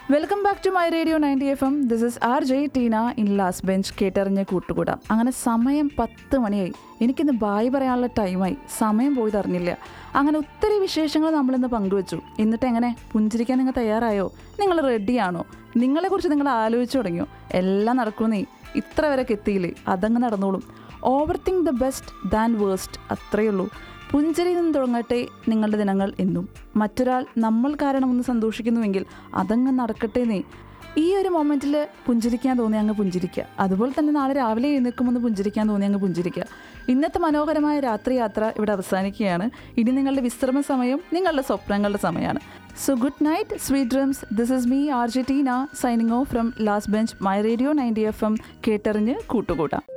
welcome back to my radio ninety F M this is R J Teena in last bench കേട്ടറിഞ്ഞ് കൂട്ടുകൂടാം അങ്ങനെ സമയം പത്ത് മണിയായി എനിക്കിന്ന് ബായ് പറയാനുള്ള ടൈമായി സമയം പോയത് അറിഞ്ഞില്ല അങ്ങനെ ഒത്തിരി വിശേഷങ്ങൾ നമ്മളിന്ന് പങ്കുവച്ചു എന്നിട്ട് എങ്ങനെ പുഞ്ചിരിക്കാൻ നിങ്ങൾ തയ്യാറായോ നിങ്ങൾ റെഡിയാണോ നിങ്ങളെക്കുറിച്ച് നിങ്ങൾ ആലോചിച്ചു തുടങ്ങിയോ എല്ലാം നടക്കുന്നേ ഇത്ര വരെയൊക്കെ എത്തിയില്ലേ അതങ്ങ് നടന്നോളും overthink the best than waste അത്രയേ ഉള്ളൂ പുഞ്ചിരിയിൽ നിന്ന് തുടങ്ങട്ടെ നിങ്ങളുടെ ദിനങ്ങൾ എന്നും മറ്റൊരാൾ നമ്മൾ കാരണം ഒന്ന് സന്തോഷിക്കുന്നുവെങ്കിൽ അതങ്ങ് നടക്കട്ടെ എന്നേ ഈ ഒരു മൊമെൻറ്റിൽ പുഞ്ചിരിക്കാൻ തോന്നി അങ്ങ് പുഞ്ചിരിക്കുക അതുപോലെ തന്നെ നാളെ രാവിലെ എഴുന്നേൽക്കുമ്പോൾ പുഞ്ചിരിക്കാൻ തോന്നി അങ്ങ് പുഞ്ചിരിക്കുക ഇന്നത്തെ മനോഹരമായ രാത്രി യാത്ര ഇവിടെ അവസാനിക്കുകയാണ് ഇനി നിങ്ങളുടെ വിശ്രമ സമയം നിങ്ങളുടെ സ്വപ്നങ്ങളുടെ സമയമാണ് so good night sweet dreams this is me R J Teena signing off from last bench my radio ninety F M കേട്ടറിഞ്ഞ് കൂട്ടുകൂട്ടാം